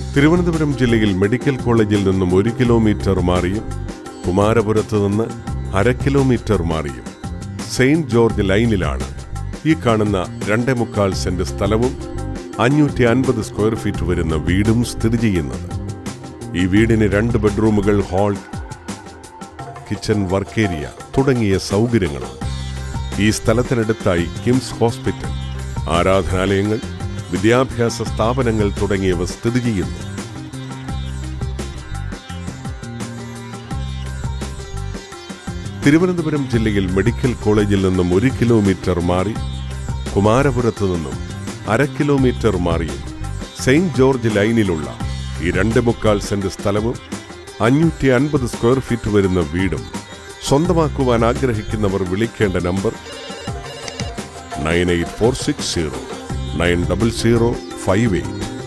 തിരുവനന്തപുരം ജില്ലയിൽ മെഡിക്കൽ കോളേജിൽ നിന്നും ഒരു കിലോമീറ്റർ മാറിയും കുമാരപുരത്ത് നിന്ന് അര കിലോമീറ്റർ മാറിയും സെയിന്റ് ജോർജ് ലൈനിലാണ് ഈ കാണുന്ന രണ്ടേ മുക്കാൽ സെന്റ് സ്ഥലവും അഞ്ഞൂറ്റി അൻപത് സ്ക്വയർ ഫീറ്റ് വരുന്ന വീടും സ്ഥിതി ചെയ്യുന്നത് ഈ വീടിന് രണ്ട് ബെഡ്റൂമുകൾ ഹാൾ കിച്ചൺ വർക്ക് ഏരിയ തുടങ്ങിയ സൗകര്യങ്ങളുണ്ട് ഈ സ്ഥലത്തിനടുത്തായി കിംസ് ഹോസ്പിറ്റൽ ആരാധനാലയങ്ങൾ വിദ്യാഭ്യാസ സ്ഥാപനങ്ങൾ തുടങ്ങിയവ സ്ഥിതി ചെയ്യുന്നു തിരുവനന്തപുരം ജില്ലയിൽ മെഡിക്കൽ കോളേജിൽ നിന്നും ഒരു കിലോമീറ്റർ മാറി കുമാരപുരത്ത് നിന്നും അര കിലോമീറ്റർ മാറിയും സെയിന്റ് ജോർജ് ലൈനിലുള്ള ഈ രണ്ട് മുക്കാൽ സെന്റ് സ്ഥലവും അഞ്ഞൂറ്റി അൻപത് സ്ക്വയർ ഫീറ്റ് വരുന്ന വീടും സ്വന്തമാക്കുവാൻ ആഗ്രഹിക്കുന്നവർ വിളിക്കേണ്ട number nine eight four six zero nine double zero five eight